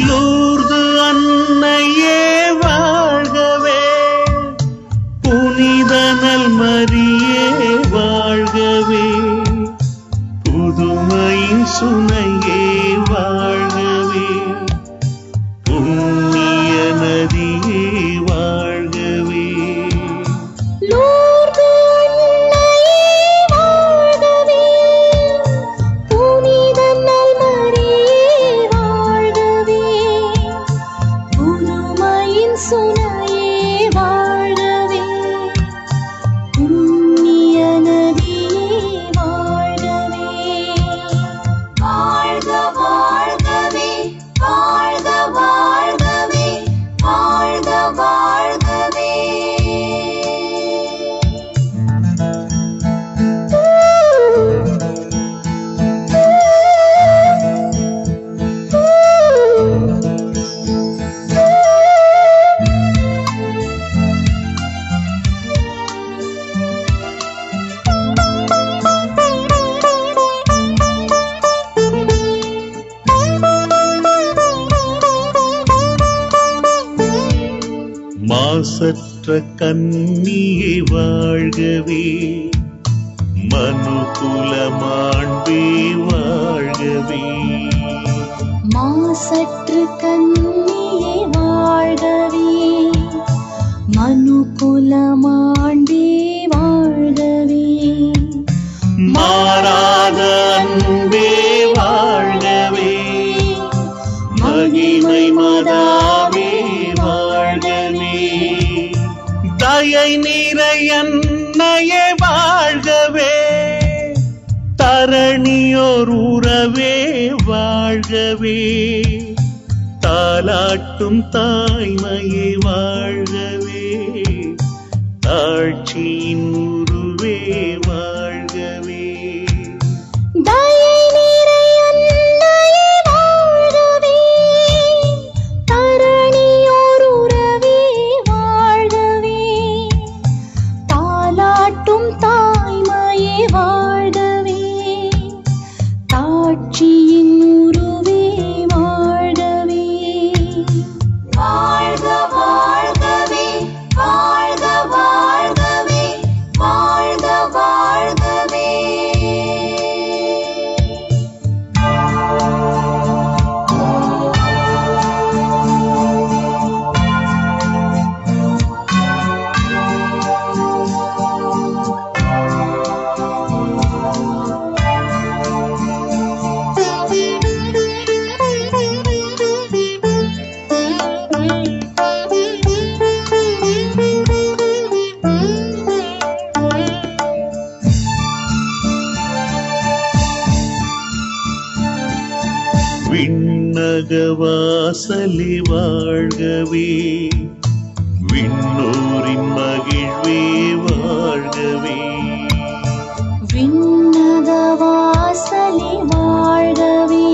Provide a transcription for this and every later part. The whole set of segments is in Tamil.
லூர்து அன்னையே வாழ்கவே புனிதனல் மரியே வாழ்கவே புதுமையின் சுனையே வாழ்கவே புண்ணிய நதியே வாழ்கவே லூர்து அன்னையே வாழ்கவே புனித நல்மரியே வாழ்கவே புதுமையின் சுனையே வாழ்கவே புண்ணிய நதியே வாழ்கவே வாழ்க வாழ்கவே வாழ்க வாழ்கவே வாழ்க வாழ்கவே மாசற்ற கன்னியை வாழ்கவே மனுகுல மாண்பே வாழ்கவே மாசற்று கண்ணியே வாழ்கவே மனுகுலமாண்டே வாழ்கவே மாறாத அன்பே வாழ்கவே மகிமை மதாவே வாழ்கவே தயை நிறை அன்னையே வாழ்கவே தரணியோர் உறவே வாழ்கவே தாலாட்டும் தாய்மையே வாழ்கவே தாழ்ச்சியின் உருவே வாழ்கவே தயை நிறை அன்னையே வாழ்கவே தரணியோர் உறவே வாழ்கவே தாலாட்டும் தாய்மையே வாழ்கவே தாட்சியின் உருவே வாழ்கவே வாழ்க வாழ்கவே வாழ்க வாழ்கவே வாழ்க வாழ்கவே விண்ணகவாசலி வாழ்கவே விண்ணோரின் மகிழ்வே வாழ்கவே விண்ணக வாசலே வாழ்கவே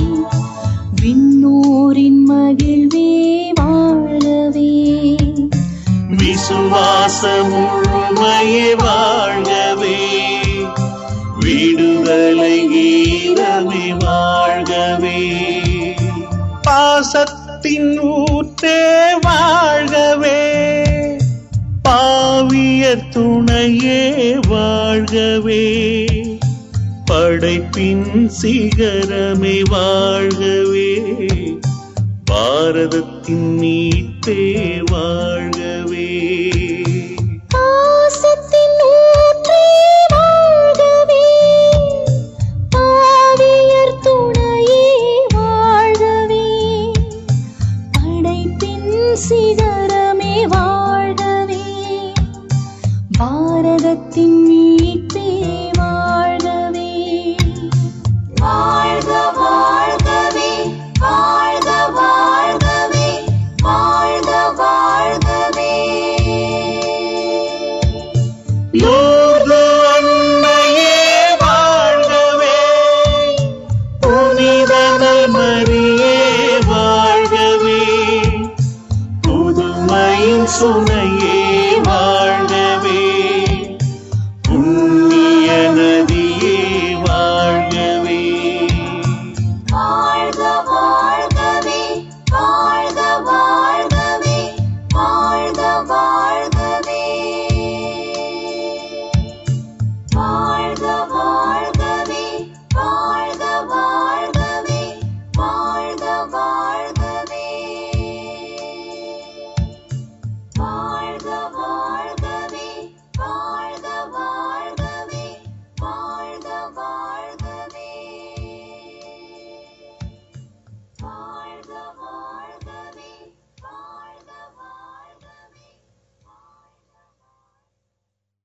விண்ணோரின் மகிழ்வே வாழ்கவே விசுவாச முழுமையே வாழ்கவே விடுதலை கீதமே வாழ்கவே பாசத்தின் ஊற்றே வாழ்கவே பாவியர் துணையே வாழ்கவே படைப்பின் சிகரமே வாழ்கவே பாரதத்தின் மீட்பே வாழ்கவே பாசத்தின் ஊற்றே வாழ்கவே பாவியர் துணையே வாழ்கவே படைப்பின் சிகரமே வாழ்கவே பாரதத்தின் மீட்பே வாழ்கவே வாழ்க வாழ்கவே வாழ்க வாழ்கவே வாழ்க வாழ்கவே லூர்து அன்னையே வாழ்கவே புனிதனல் மரியே வாழ்கவே புதுமையின் சுனையே வாழ்கவே புண்ணிய நதியே வாழ்கவே வாழ்க